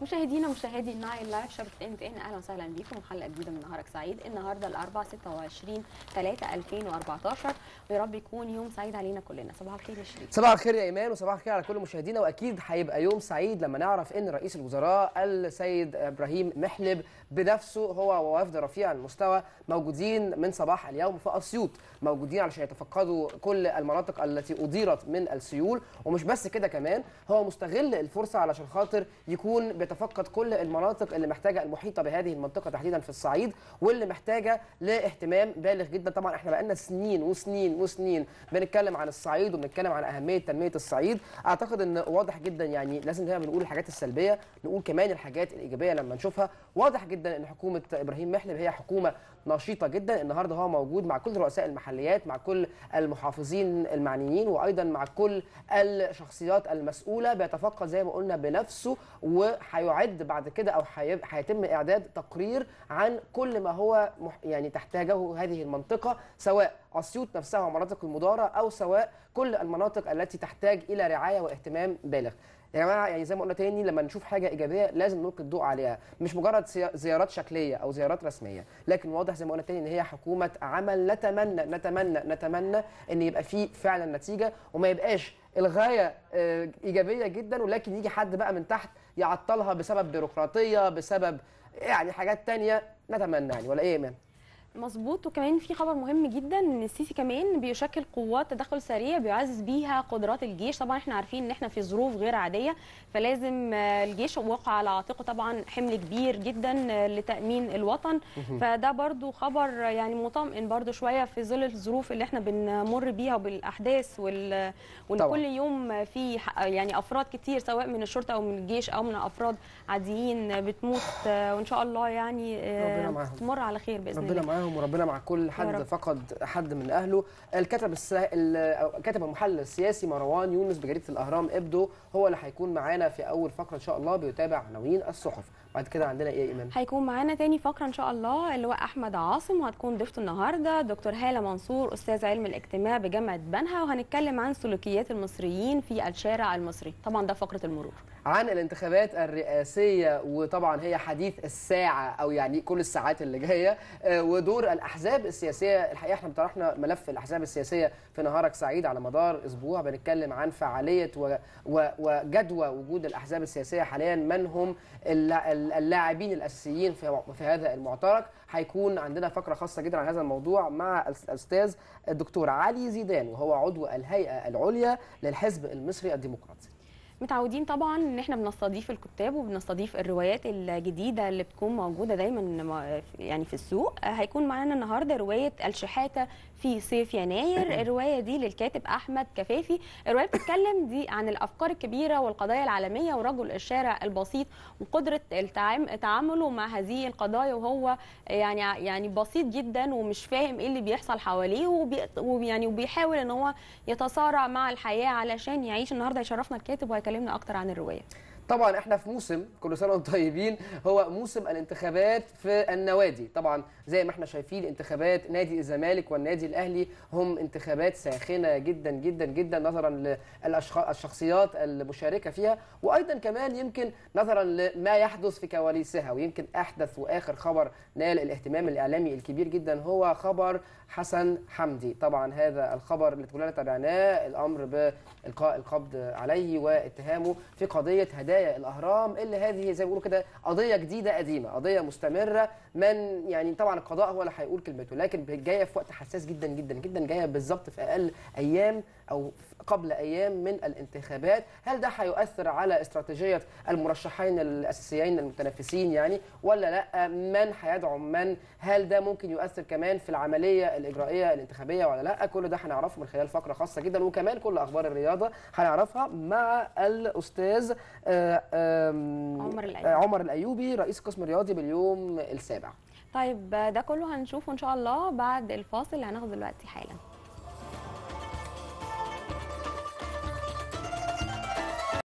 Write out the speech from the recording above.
مشاهدينا مشاهدي النايل لايف شبكه ان تي ان اهلا وسهلا بيكم حلقه جديده من نهارك سعيد النهارده الاربعاء 26 3 2014 ويا رب يكون يوم سعيد علينا كلنا صباح الخير يا شريف صباح الخير يا ايمان وصباح الخير على كل مشاهدينا واكيد هيبقى يوم سعيد لما نعرف ان رئيس الوزراء السيد ابراهيم محلب بنفسه هو ووفد رفيع المستوى موجودين من صباح اليوم في اسيوط موجودين علشان يتفقدوا كل المناطق التي اضيرت من السيول ومش بس كده كمان هو مستغل الفرصه علشان خاطر يكون بيتفقد كل المناطق اللي محتاجه المحيطه بهذه المنطقه تحديدا في الصعيد واللي محتاجه لاهتمام بالغ جدا طبعا احنا بقالنا سنين وسنين وسنين بنتكلم عن الصعيد وبنتكلم عن اهميه تنميه الصعيد اعتقد ان واضح جدا يعني لازم دايما بنقول الحاجات السلبيه نقول كمان الحاجات الايجابيه لما نشوفها واضح جدا ان حكومه ابراهيم محلب هي حكومه نشيطه جدا النهارده هو موجود مع كل رؤساء المحليات مع كل المحافظين المعنيين وايضا مع كل الشخصيات المسؤوله بيتفقد زي ما قلنا بنفسه وهيعد بعد كده او هي- هيتم اعداد تقرير عن كل ما هو مح- يعني تحتاجه هذه المنطقه سواء اسيوط نفسها ومناطق المداره او سواء كل المناطق التي تحتاج الى رعايه واهتمام بالغ يا جماعه يعني زي ما قلنا تاني لما نشوف حاجه ايجابيه لازم نلقي الضوء عليها مش مجرد سي- زيارات شكليه او زيارات رسميه لكن واضح زي ما قلنا تاني ان هي حكومه عمل نتمنى نتمنى نتمنى ان يبقى في فعلا نتيجه وما يبقاش الغايه آه، ايجابيه جدا ولكن يجي حد بقى من تحت يعطلها بسبب بيروقراطيه بسبب يعني حاجات تانية نتمنى يعني ولا ايه يا ايمان مظبوط وكمان في خبر مهم جدا ان السيسي كمان بيشكل قوات تدخل سريع بيعزز بيها قدرات الجيش طبعا احنا عارفين ان احنا في ظروف غير عاديه فلازم آه، الجيش واقع على عاتقه طبعا حمل كبير جدا آه، لتامين الوطن فده برضو خبر يعني مطمئن برضو شويه في ظل الظروف اللي احنا بنمر بيها وبالاحداث وال... وان طبعاً. كل يوم في ح- يعني افراد كتير سواء من الشرطه او من الجيش او من افراد عاديين بتموت آه، وان شاء الله يعني آه، ربنا معاهم. تمر على خير باذن ربنا الله معاهم وربنا مع كل حد رب. فقد حد من اهله الكاتب السا... ال- كاتب المحلل السياسي مروان يونس بجريده الاهرام ابدو هو اللي هيكون معانا في اول فقره ان شاء الله بيتابع عناوين الصحف بعد كده عندنا ايه يا ايمان هيكون معانا تاني فقرة إن شاء الله اللي هو أحمد عاصم وهتكون ضيفته النهاردة دكتور هالة منصور أستاذ علم الاجتماع بجامعة بنها وهنتكلم عن سلوكيات المصريين في الشارع المصري طبعا ده فقرة المرور عن الانتخابات الرئاسيه وطبعا هي حديث الساعه او يعني كل الساعات اللي جايه آه، ودور الاحزاب السياسيه الحقيقه احنا طرحنا ملف الاحزاب السياسيه في نهارك سعيد على مدار اسبوع بنتكلم عن فعاليه و و وجدوى وجود الاحزاب السياسيه حاليا من هم اللا- اللاعبين الاساسيين في في هذا المعترك هيكون عندنا فقره خاصه جدا عن هذا الموضوع مع الاستاذ الدكتور علي زيدان وهو عضو الهيئه العليا للحزب المصري الديمقراطي متعودين طبعا ان احنا بنستضيف الكتاب وبنستضيف الروايات الجديده اللي بتكون موجوده دايما م- يعني في السوق آه، هيكون معانا النهارده روايه الشحاته في صيف يناير الروايه دي للكاتب احمد كفافي الروايه بتتكلم دي عن الافكار الكبيره والقضايا العالميه ورجل الشارع البسيط وقدره التعام- تعامله مع هذه القضايا وهو يعني يعني بسيط جدا ومش فاهم ايه اللي بيحصل حواليه وبي ويعني وبيحاول ان هو يتصارع مع الحياه علشان يعيش النهارده يشرفنا الكاتب وهيكلمنا اكتر عن الروايه طبعا احنا في موسم كل سنه وانتم طيبين هو موسم الانتخابات في النوادي طبعا زي ما احنا شايفين انتخابات نادي الزمالك والنادي الاهلي هم انتخابات ساخنه جدا جدا جدا نظرا للشخصيات المشاركه فيها وايضا كمان يمكن نظرا لما يحدث في كواليسها ويمكن احدث واخر خبر نال الاهتمام الاعلامي الكبير جدا هو خبر حسن حمدي طبعا هذا الخبر اللي كلنا تابعناه الامر بالقاء القبض عليه واتهامه في قضيه هدايا الاهرام اللي هذه زي ما بيقولوا كده قضيه جديده قديمه قضيه مستمره من يعني طبعا القضاء هو اللي هيقول كلمته لكن جايه في وقت حساس جدا جدا جدا جايه بالظبط في اقل ايام او قبل ايام من الانتخابات هل ده هيؤثر على استراتيجيه المرشحين الاساسيين المتنافسين يعني ولا لا من هيدعم من هل ده ممكن يؤثر كمان في العمليه الاجرائيه الانتخابيه ولا لا كل ده هنعرفه من خلال فقره خاصه جدا وكمان كل اخبار الرياضه هنعرفها مع الاستاذ آه، آم، عمر الأيوبي. آه، عمر الايوبي رئيس القسم الرياضي باليوم السابع طيب ده كله هنشوفه ان شاء الله بعد الفاصل اللي هناخده دلوقتي حالا